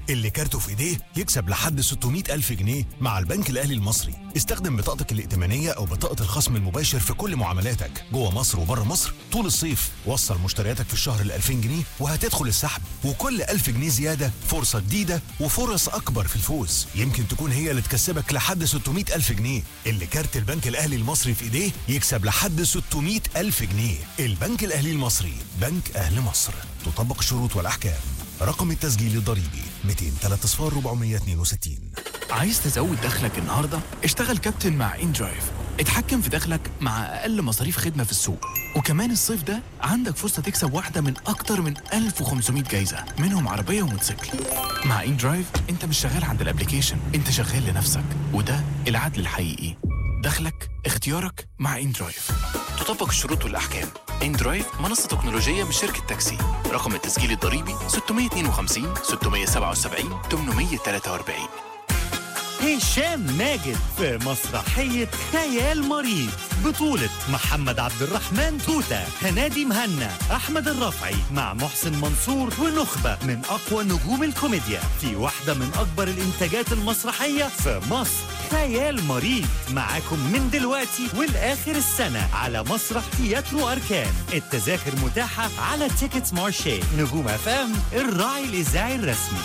اللي كارته في ايديه يكسب لحد 600 ألف جنيه مع البنك الأهلي المصري استخدم بطاقتك الائتمانية أو بطاقة الخصم المباشر في كل معاملاتك جوه مصر وبره مصر طول الصيف وصل مشترياتك في الشهر ل 2000 جنيه وهتدخل السحب وكل 1000 جنيه زيادة فرصة جديدة وفرص أكبر في الفوز يمكن تكون هي اللي تكسبك لحد 600 ألف جنيه اللي كارت البنك الأهلي المصري في ايديه يكسب لحد 600 ألف جنيه البنك الأهلي المصري بنك أهل مصر تطبق الشروط والأحكام رقم التسجيل الضريبي 203 اصفار 462 عايز تزود دخلك النهارده؟ اشتغل كابتن مع ان درايف اتحكم في دخلك مع اقل مصاريف خدمه في السوق وكمان الصيف ده عندك فرصه تكسب واحده من اكتر من 1500 جايزه منهم عربيه وموتوسيكل مع ان درايف انت مش شغال عند الابليكيشن انت شغال لنفسك وده العدل الحقيقي دخلك اختيارك مع ان درايف تطبق الشروط والاحكام ان درايف منصه تكنولوجيه من شركه تاكسي رقم التسجيل الضريبي 652 677 843 هشام ماجد في مسرحية خيال مريض بطولة محمد عبد الرحمن توتة هنادي مهنا أحمد الرفعي مع محسن منصور ونخبة من أقوى نجوم الكوميديا في واحدة من أكبر الإنتاجات المسرحية في مصر خيال مريض معاكم من دلوقتي والآخر السنة على مسرح تياترو أركان التذاكر متاحة على تيكتس مارشي نجوم أفام الراعي الإذاعي الرسمي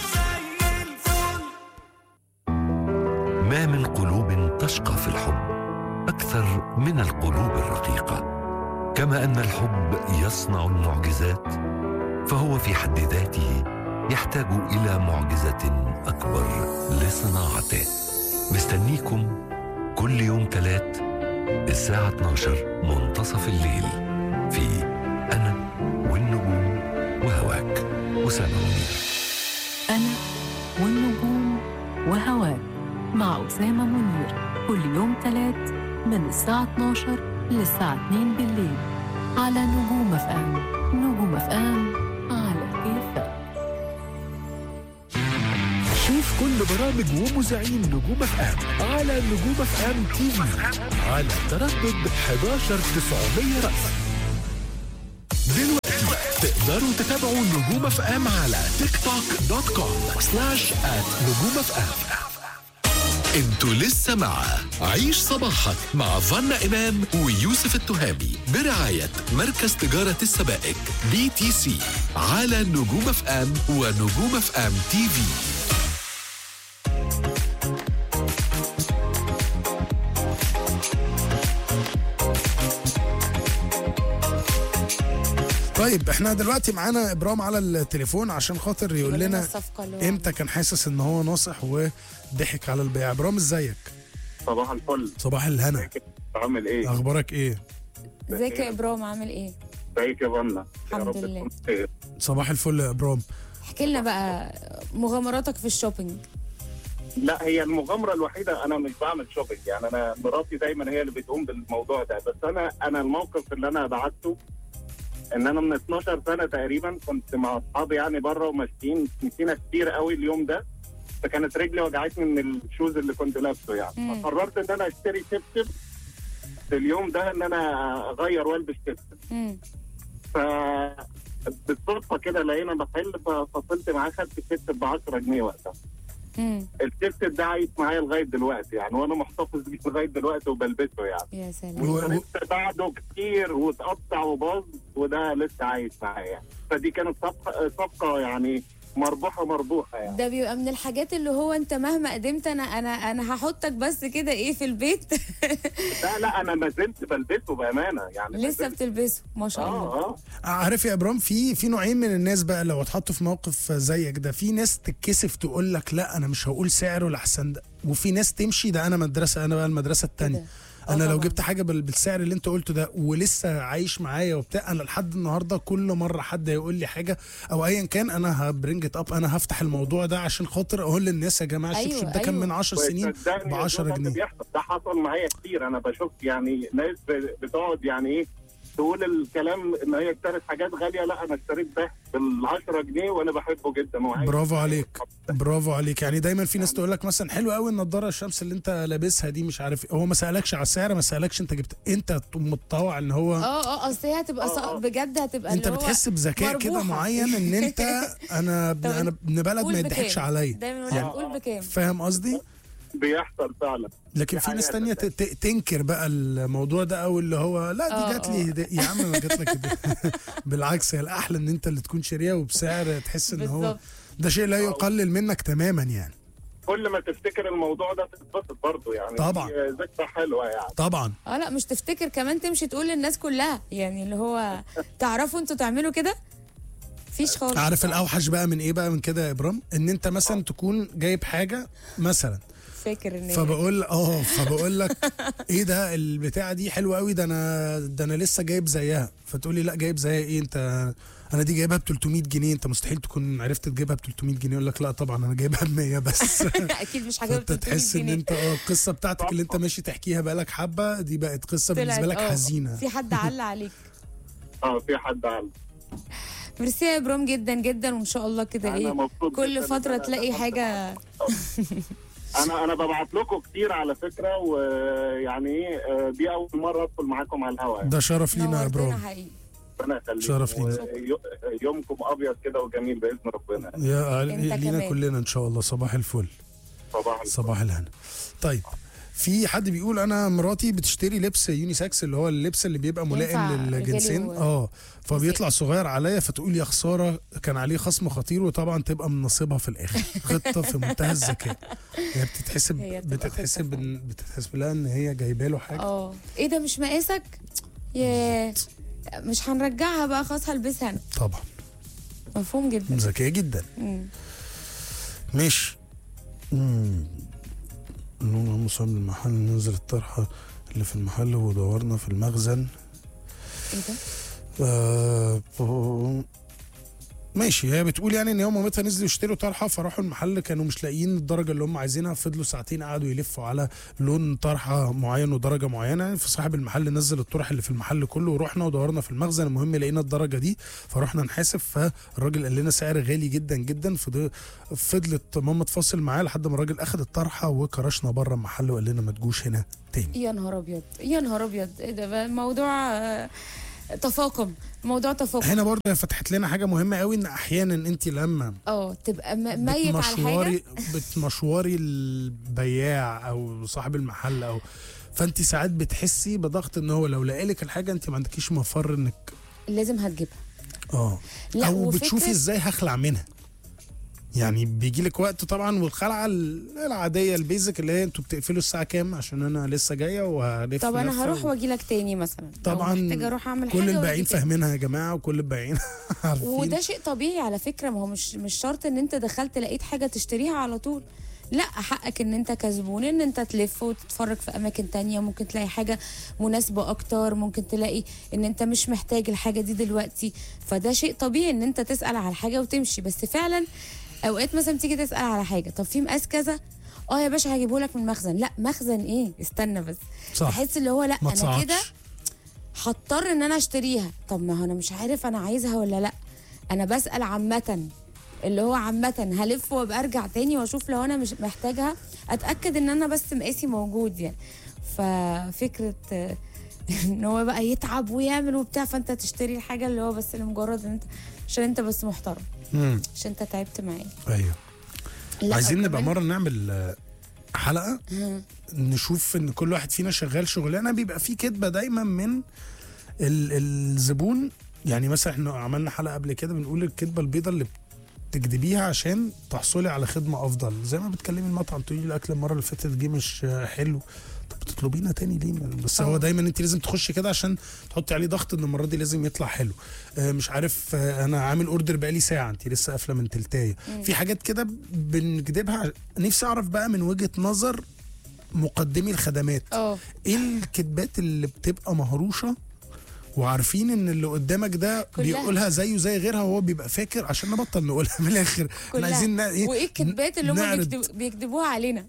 ما من قلوب تشقى في الحب اكثر من القلوب الرقيقه كما ان الحب يصنع المعجزات فهو في حد ذاته يحتاج الى معجزه اكبر لصناعته مستنيكم كل يوم ثلاث الساعه 12 منتصف الليل في انا والنجوم وهواك اسامه منير أنا والنجوم وهواك مع أسامة منير كل يوم تلات من الساعة 12 للساعة 2 بالليل على نجوم اف ام نجوم اف ام على كيفك شوف كل برامج ومذيعين نجوم اف ام على نجوم اف ام تي في على تردد 11900 رأس دلوقتي تقدروا تتابعوا نجوم اف ام على تيك توك دوت كوم سلاش ات نجوم اف ام انتوا لسه مع عيش صباحك مع فنا امام ويوسف التهامي برعايه مركز تجاره السبائك بي تي سي على نجوم اف ام ونجوم اف ام تي في طيب احنا دلوقتي معانا ابرام على التليفون عشان خاطر يقول لنا الصفقة اللي هو امتى كان حاسس ان هو ناصح وضحك على البيع ابرام ازيك صباح الفل صباح الهنا عامل ايه؟ اخبارك ايه ازيك يا ابرام عامل ايه؟ ازيك يا فنا يا الحمد رب لله. تكون بخير. صباح الفل يا ابرام احكي لنا بقى مغامراتك في الشوبينج لا هي المغامره الوحيده انا مش بعمل شوبينج يعني انا مراتي دايما هي اللي بتقوم بالموضوع ده بس انا انا الموقف اللي انا بعته ان انا من 12 سنه تقريبا كنت مع اصحابي يعني بره وماشيين مشينا كتير قوي اليوم ده فكانت رجلي وجعتني من الشوز اللي كنت لابسه يعني مم. فقررت ان انا اشتري شبشب في اليوم ده ان انا اغير والبس شبشب مم. ف بالصدفه كده لقينا محل ففصلت معاه خدت الشبشب ب 10 جنيه وقتها مم. الشبشب ده عايش معايا لغايه دلوقتي يعني وانا محتفظ بيه لغايه دلوقتي وبلبسه يعني يا سلام و- و- ولسه بعده كتير واتقطع وباظ وده لسه عايش معايا فدي كانت صفقه صفقه يعني مربوحه مربوحه يعني ده بيبقى من الحاجات اللي هو انت مهما قدمت انا انا انا هحطك بس كده ايه في البيت لا لا انا ما زلت بلبسه بامانه يعني ما لسه زلت- بتلبسه ما شاء الله اه اه عارف يا ابرام في في نوعين من الناس بقى لو اتحطوا في موقف زيك ده في ناس تتكسف تقول لك لا انا مش هقول سعره لحسن ده وفي ناس تمشي ده انا مدرسه انا بقى المدرسه التانية كده. آه انا لو طبعاً. جبت حاجه بال- بالسعر اللي انت قلته ده ولسه عايش معايا وبتاع انا لحد النهارده كل مره حد يقول لي حاجه او ايا كان انا هبرنج اب انا هفتح الموضوع ده عشان خاطر اقول للناس يا جماعه أيوة، الشبشب ده كان أيوة. من 10 سنين صدقني ب 10 ده اللي جنيه بيحصل ده حصل معايا كتير انا بشوف يعني ناس ب- بتقعد يعني ايه تقول الكلام ان هي اشترت حاجات غاليه لا انا اشتريت ده بال 10 جنيه وانا بحبه جدا وعايز برافو عليك برافو عليك يعني دايما في ناس تقول لك مثلا حلو قوي النضاره الشمس اللي انت لابسها دي مش عارف إيه. هو ما سالكش على السعر ما سالكش انت جبت انت تقوم متطوع ان هو اه اه اصل هي هتبقى آه، ص- آه. بجد هتبقى انت اللي هو بتحس بذكاء كده مربوحة. معين ان انت انا ابن طب انا ابن بلد قول ما يضحكش بكام؟ عليا دايما يقول لك يعني- قول بكام فاهم قصدي بيحصل فعلا لكن دي في ناس حقيقة تانية ت- ت- تنكر بقى الموضوع ده او اللي هو لا آه، دي جات لي آه. هدية. يا عم ما جات لك هدية. بالعكس هي الاحلى ان انت اللي تكون شاريها وبسعر تحس ان هو بالظبط ده شيء لا يقلل منك تماما يعني كل ما تفتكر الموضوع ده تتبسط برضه يعني طبعا. دي ذكرى حلوه يعني طبعا اه لا مش تفتكر كمان تمشي تقول للناس كلها يعني اللي هو تعرفوا انتوا تعملوا كده فيش خالص عارف الاوحش بقى من ايه بقى من كده يا ابرام ان انت مثلا تكون جايب حاجه مثلا فاكر ان فبقول اه فبقول لك ايه ده البتاعه دي حلوه قوي ده انا ده انا لسه جايب زيها فتقول لي لا جايب زيها ايه انت انا دي جايبها ب 300 جنيه انت مستحيل تكون عرفت تجيبها ب 300 جنيه يقول لك لا طبعا انا جايبها ب 100 بس اكيد مش حاجه فانت تحس ان انت اه القصه بتاعتك اللي انت ماشي تحكيها بقالك حبه دي بقت قصه بالنسبه لك حزينه في حد علق عليك اه في حد عارف ميرسي يا ابرام جدا جدا وان شاء الله كده انا ايه مبسوط كل جداً إن فتره أنا تلاقي دخلت حاجه انا انا ببعت لكم كتير على فكره ويعني ايه آه، دي اول مره ادخل معاكم على الهواء ده شرف لينا يا نورتنا ابرام حقيقي ربنا يخليكم شرف لينا. ويو- يومكم ابيض كده وجميل باذن ربنا يا انت لينا كمان. كلنا ان شاء الله صباح الفل صباح الفل. صباح الهنا طيب في حد بيقول انا مراتي بتشتري لبس يونيسكس اللي هو اللبس اللي بيبقى ملائم ينفع للجنسين رجالي و- اه فبيطلع صغير عليا فتقول يا خساره كان عليه خصم خطير وطبعا تبقى من نصيبها في الاخر خطه في منتهى الذكاء هي بتتحسب هي بتبقى بتتحسب إن- بتتحسب لها ان هي جايبه له حاجه اه ايه ده مش مقاسك ياه مش هنرجعها بقى خلاص هلبسها انا طبعا مفهوم جدا ذكيه جدا مم. ماشي امم نقول مصاب المحل ننزل الطرحه اللي في المحل ودورنا في المخزن ايه ده آه، ب- ماشي هي بتقول يعني ان هي ومامتها نزلوا يشتروا طرحه فراحوا المحل كانوا مش لاقيين الدرجه اللي هم عايزينها فضلوا ساعتين قعدوا يلفوا على لون طرحه معين ودرجه معينه فصاحب المحل نزل الطرح اللي في المحل كله ورحنا ودورنا في المخزن المهم لقينا الدرجه دي فرحنا نحاسب فالراجل قال لنا سعر غالي جدا جدا فض- فضلت ماما تفاصل معاه لحد ما الراجل اخد الطرحه وكرشنا بره المحل وقال لنا ما تجوش هنا تاني يا نهار ابيض يا نهار ابيض ايه ده بقى الموضوع آه، تفاقم موضوع تفاقم هنا برضه هي فتحت لنا حاجه مهمه قوي ان احيانا انت لما اه تبقى م- ميت على بتمشوري حاجه بتمشوري البياع او صاحب المحل او فانت ساعات بتحسي بضغط ان هو لو لقالك الحاجه انت ما عندكيش مفر انك لازم هتجيبها اه لا او وفكرة- بتشوفي ازاي هخلع منها يعني بيجي لك وقت طبعا والخلعه ال- العاديه البيزك اللي هي انتوا بتقفلوا الساعه كام عشان انا لسه جايه وهلف طب انا لفة هروح و- واجي لك تاني مثلا أو طبعا محتاجه اروح اعمل كل حاجه الباقيين وأجي تاني. فاهمينها يا جماعه وكل الباقيين عارفين وده شيء طبيعي على فكره ما هو مش مش شرط ان انت دخلت لقيت حاجه تشتريها على طول لا حقك ان انت كزبون ان انت تلف وتتفرج في اماكن تانية ممكن تلاقي حاجه مناسبه اكتر ممكن تلاقي ان انت مش محتاج الحاجه دي دلوقتي فده شيء طبيعي ان انت تسال على حاجه وتمشي بس فعلا اوقات مثلا تيجي تسال على حاجه طب في مقاس كذا اه يا باشا هجيبه لك من مخزن لا مخزن ايه استنى بس صح تحس اللي هو لا ما انا تصعدش. كده هضطر ان انا اشتريها طب ما هو انا مش عارف انا عايزها ولا لا انا بسال عامه اللي هو عامه هلف وابقى ارجع تاني واشوف لو انا مش محتاجها اتاكد ان انا بس مقاسي موجود يعني ففكره آه، ان هو بقى يتعب ويعمل وبتاع فانت تشتري الحاجه اللي هو بس لمجرد ان انت عشان انت بس محترم مم. عشان انت تعبت معايا ايوه لا عايزين نبقى وكمان- مره نعمل آه، حلقه نشوف ان كل واحد فينا شغال شغلانه بيبقى فيه كدبه دايما من ال- الزبون يعني مثلا احنا عملنا حلقه قبل كده بنقول الكدبه البيضاء اللي بتكدبيها عشان تحصلي على خدمه افضل زي ما بتكلمي المطعم تقولي الاكل المره اللي فاتت جه مش آه، حلو طب بتطلبينا تاني ليه بس هو آه. دايما انت لازم تخشي كده عشان تحطي عليه ضغط ان المره دي لازم يطلع حلو آه، مش عارف آه، انا عامل اوردر بقالي ساعه انت لسه قافله من تلتايه في حاجات كده بنكدبها نفسي اعرف بقى من وجهه نظر مقدمي الخدمات اه ايه الكدبات اللي بتبقى مهروشه وعارفين ان اللي قدامك ده كلها. بيقولها زيه زي غيرها وهو بيبقى فاكر عشان نبطل نقولها من الاخر احنا كلها عايزين نا- ايه وايه الكذبات اللي هم نعرض- بيكتب بيكتبوها علينا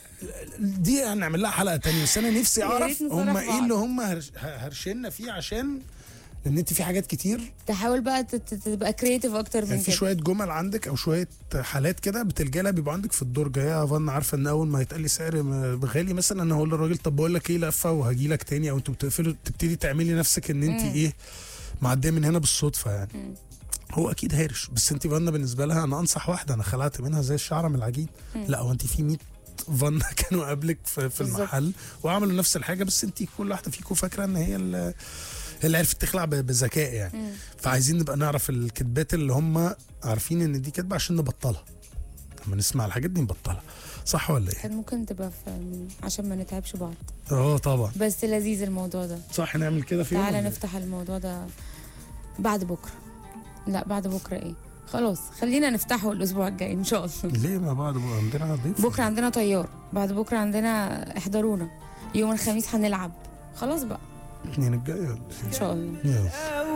دي هنعمل لها حلقه تانية بس انا نفسي يا اعرف ريت نصالح هم ايه بعض. اللي هم هرش- هرشنا فيه عشان لان انت في حاجات كتير تحاول بقى تت- تبقى كرييتيف اكتر من يعني في كده شويه جمل عندك او شويه حالات كده بتلجأ لها بيبقوا عندك في الدرج هي فن عارفه ان اول ما يتقال لي سعر م- غالي مثلا انا هقول للراجل طب بقول لك ايه لفه وهجي لك تاني او انتوا بتقفلوا تبتدي تعملي نفسك ان انت مم. ايه معديه من هنا بالصدفه يعني مم. هو اكيد هارش بس انت فانا بالنسبه لها انا انصح واحده انا خلعت منها زي الشعره من العجين مم. لا هو انت في 100 فن كانوا قبلك في, في بالظبط. المحل وعملوا نفس الحاجه بس انت كل واحده فيكم فاكره ان هي ال- اللي عرفت تخلع ب- بذكاء يعني مم. فعايزين نبقى نعرف الكذبات اللي هم عارفين ان دي كذبه عشان نبطلها لما نسمع الحاجات دي نبطلها صح ولا ايه؟ كان ممكن تبقى في عشان ما نتعبش بعض اه طبعا بس لذيذ الموضوع ده صح نعمل كده في يوم تعالى ولا إيه؟ نفتح الموضوع ده بعد بكره لا بعد بكره ايه خلاص خلينا نفتحه الاسبوع الجاي ان شاء الله ليه ما بعد بقى عندنا ضيف بكره عندنا طيار بعد بكره عندنا احضرونا يوم الخميس هنلعب خلاص بقى الاثنين الجاي ولا ان شاء الله إيه؟ يلا.